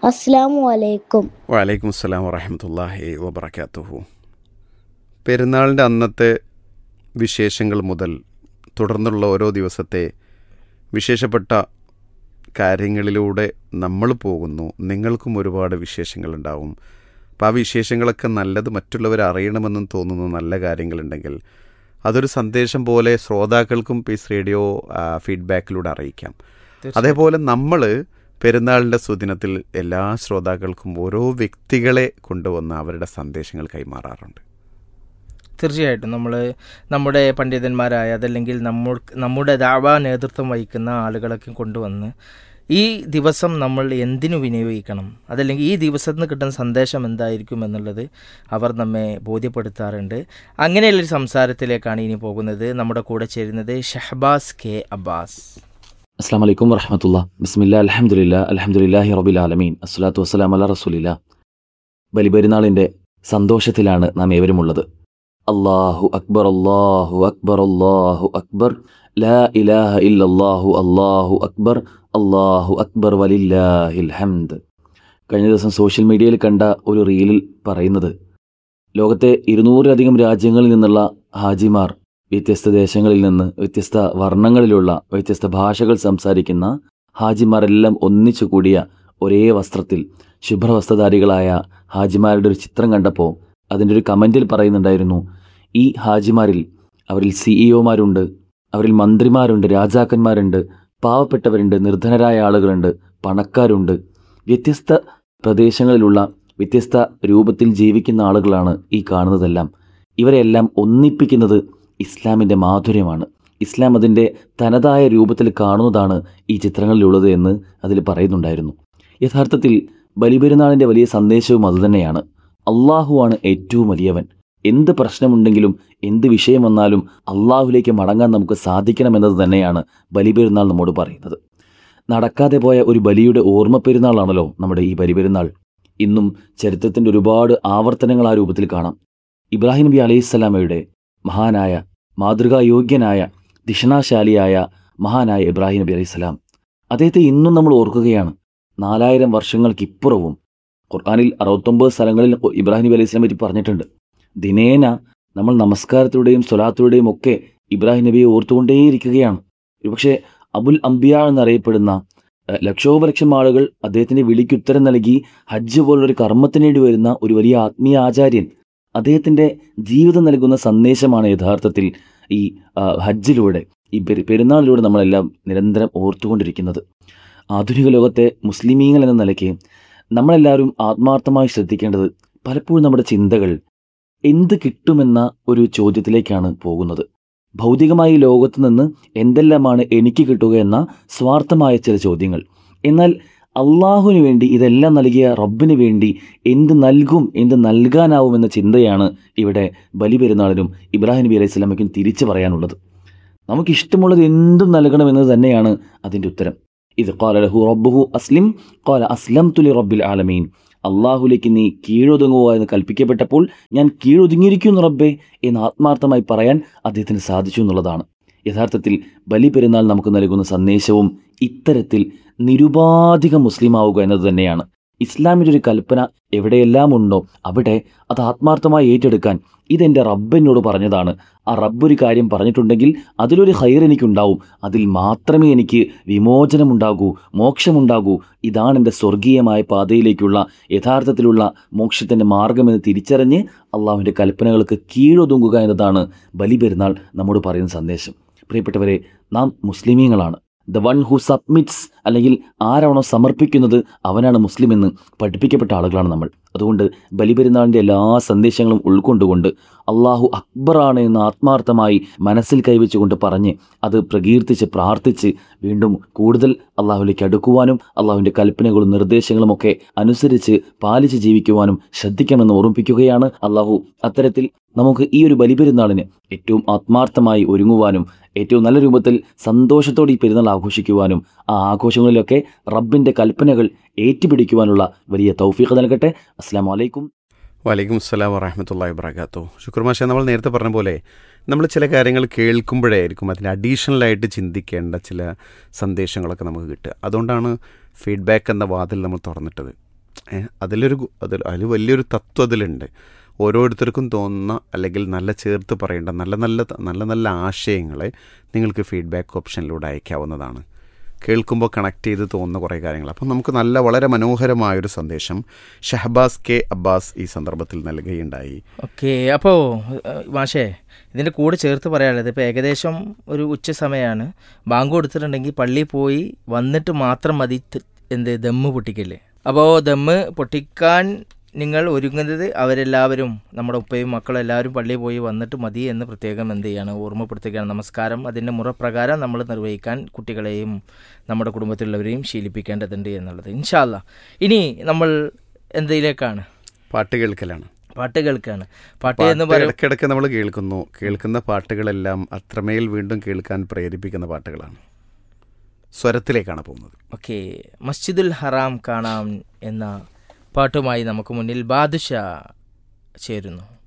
അസ്സാം വലൈക്കും വലൈക്കും അസ്സലാം വറഹമത്തല്ലാഹി വബർക്കാത്തുഹു പെരുന്നാളിൻ്റെ അന്നത്തെ വിശേഷങ്ങൾ മുതൽ തുടർന്നുള്ള ഓരോ ദിവസത്തെ വിശേഷപ്പെട്ട കാര്യങ്ങളിലൂടെ നമ്മൾ പോകുന്നു നിങ്ങൾക്കും ഒരുപാട് വിശേഷങ്ങളുണ്ടാവും അപ്പോൾ ആ വിശേഷങ്ങളൊക്കെ നല്ലത് മറ്റുള്ളവർ അറിയണമെന്നും തോന്നുന്ന നല്ല കാര്യങ്ങളുണ്ടെങ്കിൽ അതൊരു സന്ദേശം പോലെ ശ്രോതാക്കൾക്കും പീസ് റേഡിയോ ആ, ഫീഡ്ബാക്കിലൂടെ അറിയിക്കാം അതേപോലെ നമ്മൾ പെരുന്നാളിൻ്റെ സുദിനത്തിൽ എല്ലാ ശ്രോതാക്കൾക്കും ഓരോ വ്യക്തികളെ കൊണ്ടുവന്ന് അവരുടെ സന്ദേശങ്ങൾ കൈമാറാറുണ്ട് തീർച്ചയായിട്ടും നമ്മൾ നമ്മുടെ പണ്ഡിതന്മാരായ അതല്ലെങ്കിൽ നമ്മൾ നമ്മുടെ ദാവാ നേതൃത്വം വഹിക്കുന്ന ആളുകളൊക്കെ കൊണ്ടുവന്ന് ഈ ദിവസം നമ്മൾ എന്തിനു വിനിയോഗിക്കണം അതല്ലെങ്കിൽ ഈ ദിവസത്തിന് കിട്ടുന്ന സന്ദേശം എന്തായിരിക്കും എന്നുള്ളത് അവർ നമ്മെ ബോധ്യപ്പെടുത്താറുണ്ട് അങ്ങനെയുള്ളൊരു സംസാരത്തിലേക്കാണ് ഇനി പോകുന്നത് നമ്മുടെ കൂടെ ചേരുന്നത് ഷഹബാസ് കെ അബ്ബാസ് അസ്സാം വലൈക്കും വറഹമത്തുള്ള ബിസ്മില്ല അലഹമുല്ല അലഹമുല്ലാഹി റബിൽ ആലമീൻ അസ്സലാത്തു വസ്സലാം അല്ല റസൂലില്ല ബലിപെരുന്നാളിൻ്റെ സന്തോഷത്തിലാണ് നാം ഏവരും ഉള്ളത് അള്ളാഹു അക്ബർ അള്ളാഹു അക്ബർ അള്ളാഹു അക്ബർ ലാ ഇലാഹ ഇല്ലല്ലാഹു അള്ളാഹു അക്ബർ അള്ളാഹു അക്ബർ വലില്ലാഹിൽ ഹംദ് കഴിഞ്ഞ ദിവസം സോഷ്യൽ മീഡിയയിൽ കണ്ട ഒരു റീലിൽ പറയുന്നത് ലോകത്തെ ഇരുന്നൂറിലധികം രാജ്യങ്ങളിൽ നിന്നുള്ള ഹാജിമാർ വ്യത്യസ്ത ദേശങ്ങളിൽ നിന്ന് വ്യത്യസ്ത വർണ്ണങ്ങളിലുള്ള വ്യത്യസ്ത ഭാഷകൾ സംസാരിക്കുന്ന ഹാജിമാരെല്ലാം ഒന്നിച്ചു കൂടിയ ഒരേ വസ്ത്രത്തിൽ ശുഭ്രവസ്ത്രധാരികളായ ഹാജിമാരുടെ ഒരു ചിത്രം കണ്ടപ്പോൾ അതിൻ്റെ ഒരു കമൻറ്റിൽ പറയുന്നുണ്ടായിരുന്നു ഈ ഹാജിമാരിൽ അവരിൽ സിഇഒമാരുണ്ട് അവരിൽ മന്ത്രിമാരുണ്ട് രാജാക്കന്മാരുണ്ട് പാവപ്പെട്ടവരുണ്ട് നിർധനരായ ആളുകളുണ്ട് പണക്കാരുണ്ട് വ്യത്യസ്ത പ്രദേശങ്ങളിലുള്ള വ്യത്യസ്ത രൂപത്തിൽ ജീവിക്കുന്ന ആളുകളാണ് ഈ കാണുന്നതെല്ലാം ഇവരെല്ലാം ഒന്നിപ്പിക്കുന്നത് ഇസ്ലാമിൻ്റെ മാധുര്യമാണ് ഇസ്ലാം അതിൻ്റെ തനതായ രൂപത്തിൽ കാണുന്നതാണ് ഈ ചിത്രങ്ങളിലുള്ളത് എന്ന് അതിൽ പറയുന്നുണ്ടായിരുന്നു യഥാർത്ഥത്തിൽ ബലിപെരുന്നാളിൻ്റെ വലിയ സന്ദേശവും അതുതന്നെയാണ് അള്ളാഹുവാണ് ഏറ്റവും വലിയവൻ എന്ത് പ്രശ്നമുണ്ടെങ്കിലും എന്ത് വിഷയം വന്നാലും അള്ളാഹുലേക്ക് മടങ്ങാൻ നമുക്ക് സാധിക്കണമെന്നത് തന്നെയാണ് ബലിപെരുന്നാൾ നമ്മോട് പറയുന്നത് നടക്കാതെ പോയ ഒരു ബലിയുടെ ഓർമ്മ പെരുന്നാളാണല്ലോ നമ്മുടെ ഈ ബലിപെരുന്നാൾ ഇന്നും ചരിത്രത്തിൻ്റെ ഒരുപാട് ആവർത്തനങ്ങൾ ആ രൂപത്തിൽ കാണാം ഇബ്രാഹിം നബി അലൈഹിസ്സലാമയുടെ മഹാനായ മാതൃകായോഗ്യനായ ദിഷണാശാലിയായ മഹാനായ ഇബ്രാഹിം നബി അലൈഹിസ്സലാം അദ്ദേഹത്തെ ഇന്നും നമ്മൾ ഓർക്കുകയാണ് നാലായിരം വർഷങ്ങൾക്കിപ്പുറവും ഖുർആാനിൽ അറുപത്തൊമ്പത് സ്ഥലങ്ങളിൽ ഇബ്രാഹിം നബി അലൈഹി സ്വലാം പറ്റി പറഞ്ഞിട്ടുണ്ട് ദിനേന നമ്മൾ നമസ്കാരത്തിലൂടെയും സ്വലാത്തിലൂടെയും ഒക്കെ ഇബ്രാഹിം നബിയെ ഓർത്തുകൊണ്ടേയിരിക്കുകയാണ് ഒരുപക്ഷെ അബുൽ അംബിയ എന്നറിയപ്പെടുന്ന ഏഹ്, ലക്ഷോപലക്ഷം ആളുകൾ അദ്ദേഹത്തിന്റെ വിളിക്ക് ഉത്തരം നൽകി ഹജ്ജ് പോലൊരു കർമ്മത്തിന് വേണ്ടി വരുന്ന ഒരു വലിയ ആത്മീയ ആചാര്യൻ അദ്ദേഹത്തിന്റെ ജീവിതം നൽകുന്ന സന്ദേശമാണ് യഥാർത്ഥത്തിൽ ഈ ആ, ഹജ്ജിലൂടെ ഈ പെരു- പെരുന്നാളിലൂടെ നമ്മളെല്ലാം നിരന്തരം ഓർത്തുകൊണ്ടിരിക്കുന്നത് ആധുനിക ലോകത്തെ മുസ്ലിമീങ്ങൾ എന്ന നിലയ്ക്ക് നമ്മളെല്ലാവരും ആത്മാർത്ഥമായി ശ്രദ്ധിക്കേണ്ടത് പലപ്പോഴും നമ്മുടെ ചിന്തകൾ എന്ത് കിട്ടുമെന്ന ഒരു ചോദ്യത്തിലേക്കാണ് പോകുന്നത് ഭൗതികമായ ഈ ലോകത്ത് നിന്ന് എന്തെല്ലാമാണ് എനിക്ക് കിട്ടുക എന്ന സ്വാർത്ഥമായ ചില ചോദ്യങ്ങൾ എന്നാൽ അള്ളാഹുവിന് വേണ്ടി ഇതെല്ലാം നൽകിയ റബ്ബിന് വേണ്ടി എന്ത് നൽകും എന്ത് നൽകാനാവുമെന്ന ചിന്തയാണ് ഇവിടെ ബലിപെരുന്നാളിനും ഇബ്രാഹിം നബി അലൈഹി സ്വലാമയ്ക്കും തിരിച്ചു പറയാനുള്ളത് നമുക്ക് ഇഷ്ടമുള്ളത് എന്തും നൽകണമെന്നത് തന്നെയാണ് അതിൻ്റെ ഉത്തരം ഇത് കോല ലഹു റബ്ബുഹു അസ്ലിം കോല അസ്ലം തുലി റബ്ബിൽ ആലമീൻ അള്ളാഹുലേക്ക് നീ കീഴൊതുങ്ങുക എന്ന് കൽപ്പിക്കപ്പെട്ടപ്പോൾ ഞാൻ കീഴൊതുങ്ങിയിരിക്കുന്നു റബ്ബേ എന്ന് ആത്മാർത്ഥമായി പറയാൻ അദ്ദേഹത്തിന് സാധിച്ചു എന്നുള്ളതാണ് യഥാർത്ഥത്തിൽ ബലി പെരുന്നാൾ നമുക്ക് നൽകുന്ന സന്ദേശവും ഇത്തരത്തിൽ നിരുപാധികം മുസ്ലിം ആവുക എന്നത് തന്നെയാണ് ഇസ്ലാമിൻ്റെ ഒരു കൽപ്പന എവിടെയെല്ലാം ഉണ്ടോ അവിടെ അത് ആത്മാർത്ഥമായി ഏറ്റെടുക്കാൻ ഇതെൻ്റെ റബ്ബെന്നോട് പറഞ്ഞതാണ് ആ റബ്ബ് ഒരു കാര്യം പറഞ്ഞിട്ടുണ്ടെങ്കിൽ അതിലൊരു ഹൈർ എനിക്കുണ്ടാവും അതിൽ മാത്രമേ എനിക്ക് വിമോചനമുണ്ടാകൂ മോക്ഷമുണ്ടാകൂ ഇതാണ് എൻ്റെ സ്വർഗീയമായ പാതയിലേക്കുള്ള യഥാർത്ഥത്തിലുള്ള മോക്ഷത്തിൻ്റെ മാർഗമെന്ന് തിരിച്ചറിഞ്ഞ് അള്ളാഹുവിൻ്റെ കൽപ്പനകൾക്ക് കീഴൊതുങ്ങുക എന്നതാണ് ബലിപെരുന്നാൾ നമ്മോട് പറയുന്ന സന്ദേശം പ്രിയപ്പെട്ടവരെ നാം മുസ്ലിമീങ്ങളാണ് ദ വൺ ഹു സബ്മിറ്റ്സ് അല്ലെങ്കിൽ ആരാണോ സമർപ്പിക്കുന്നത് അവനാണ് മുസ്ലിം എന്ന് പഠിപ്പിക്കപ്പെട്ട ആളുകളാണ് നമ്മൾ അതുകൊണ്ട് ബലിപെരുന്നാളിൻ്റെ എല്ലാ സന്ദേശങ്ങളും ഉൾക്കൊണ്ടുകൊണ്ട് അള്ളാഹു അക്ബറാണ് എന്ന് ആത്മാർത്ഥമായി മനസ്സിൽ കൈവച്ചുകൊണ്ട് പറഞ്ഞ് അത് പ്രകീർത്തിച്ച് പ്രാർത്ഥിച്ച് വീണ്ടും കൂടുതൽ അള്ളാഹുലേക്ക് അടുക്കുവാനും അള്ളാഹുവിൻ്റെ കൽപ്പനകളും നിർദ്ദേശങ്ങളും ഒക്കെ അനുസരിച്ച് പാലിച്ച് ജീവിക്കുവാനും ശ്രദ്ധിക്കണമെന്ന് ഓർമ്മിപ്പിക്കുകയാണ് അള്ളാഹു അത്തരത്തിൽ നമുക്ക് ഈ ഒരു ബലിപെരുന്നാളിന് ഏറ്റവും ആത്മാർത്ഥമായി ഒരുങ്ങുവാനും ഏറ്റവും നല്ല രൂപത്തിൽ സന്തോഷത്തോടെ ഈ പെരുന്നാൾ ആഘോഷിക്കുവാനും ആ ആഘോഷങ്ങളിലൊക്കെ റബ്ബിൻ്റെ കൽപ്പനകൾ ഏറ്റുപിടിക്കുവാനുള്ള വലിയ തൗഫീഖ് നൽകട്ടെ അസ്സാം വലൈക്കും വലൈക്കും അസ്സലാം വറഹമത്തല്ലാ വബർക്കാത്തു ശുക്ർ മാഷ നമ്മൾ നേരത്തെ പറഞ്ഞ പോലെ നമ്മൾ ചില കാര്യങ്ങൾ കേൾക്കുമ്പോഴായിരിക്കും അതിന് അഡീഷണലായിട്ട് ചിന്തിക്കേണ്ട ചില സന്ദേശങ്ങളൊക്കെ നമുക്ക് കിട്ടുക അതുകൊണ്ടാണ് ഫീഡ്ബാക്ക് എന്ന വാതിൽ നമ്മൾ തുറന്നിട്ടത് ഏ, അതിലൊരു ഗു- അതിൽ അതിൽ വലിയൊരു തത്വം അതിലുണ്ട് ഓരോരുത്തർക്കും തോന്നുന്ന അല്ലെങ്കിൽ നല്ല ചേർത്ത് പറയേണ്ട നല്ല നല്ല ത- നല്ല നല്ല ആശയങ്ങളെ നിങ്ങൾക്ക് ഫീഡ്ബാക്ക് ഓപ്ഷനിലൂടെ അയക്കാവുന്നതാണ് കേൾക്കുമ്പോൾ കണക്ട് ചെയ്ത് തോന്നുന്ന കുറേ കാര്യങ്ങൾ അപ്പം നമുക്ക് നല്ല വളരെ മനോഹരമായൊരു സന്ദേശം ഷഹബാസ് കെ അബ്ബാസ് ഈ സന്ദർഭത്തിൽ നൽകുകയുണ്ടായി ഓക്കെ അപ്പോൾ മാഷേ ഇതിൻ്റെ കൂടെ ചേർത്ത് പറയാനുള്ളത് ഇപ്പോൾ ഏകദേശം ഒരു ഉച്ച സമയമാണ് ബാങ്ക് കൊടുത്തിട്ടുണ്ടെങ്കിൽ പള്ളിയിൽ പോയി വന്നിട്ട് മാത്രം മതി ത- എന്ത് ദമ്മ് പൊട്ടിക്കല്ലേ അപ്പോൾ ദമ്മ് പൊട്ടിക്കാൻ നിങ്ങൾ ഒരുങ്ങുന്നത് അവരെല്ലാവരും നമ്മുടെ ഉപ്പയും മക്കളും എല്ലാവരും പള്ളിയിൽ പോയി വന്നിട്ട് മതി എന്ന് പ്രത്യേകം എന്ത് ചെയ്യാണ് ഓർമ്മപ്പെടുത്തുകയാണ് നമസ്കാരം അതിൻ്റെ മുറപ്രകാരം നമ്മൾ നിർവഹിക്കാൻ കുട്ടികളെയും നമ്മുടെ കുടുംബത്തിലുള്ളവരെയും ശീലിപ്പിക്കേണ്ടതുണ്ട് എന്നുള്ളത് ഇൻഷാല്ല ഇനി നമ്മൾ എന്തിലേക്കാണ് പാട്ട് കേൾക്കലാണ് പാട്ട് കേൾക്കാണ് പാട്ട് പാട്ട് എന്ന് പറയും ഇടയ്ക്കിടയ്ക്ക് നമ്മൾ കേൾക്കുന്നു കേൾക്കുന്ന പാട്ടുകളെല്ലാം അത്രമേൽ വീണ്ടും കേൾക്കാൻ പ്രേരിപ്പിക്കുന്ന പാട്ടുകളാണ് സ്വരത്തിലേക്കാണ് പോകുന്നത് ഓക്കെ മസ്ജിദുൽ ഹറാം കാണാം എന്ന പാട്ടുമായി നമുക്ക് മുന്നിൽ ബാദുഷ ചേരുന്നു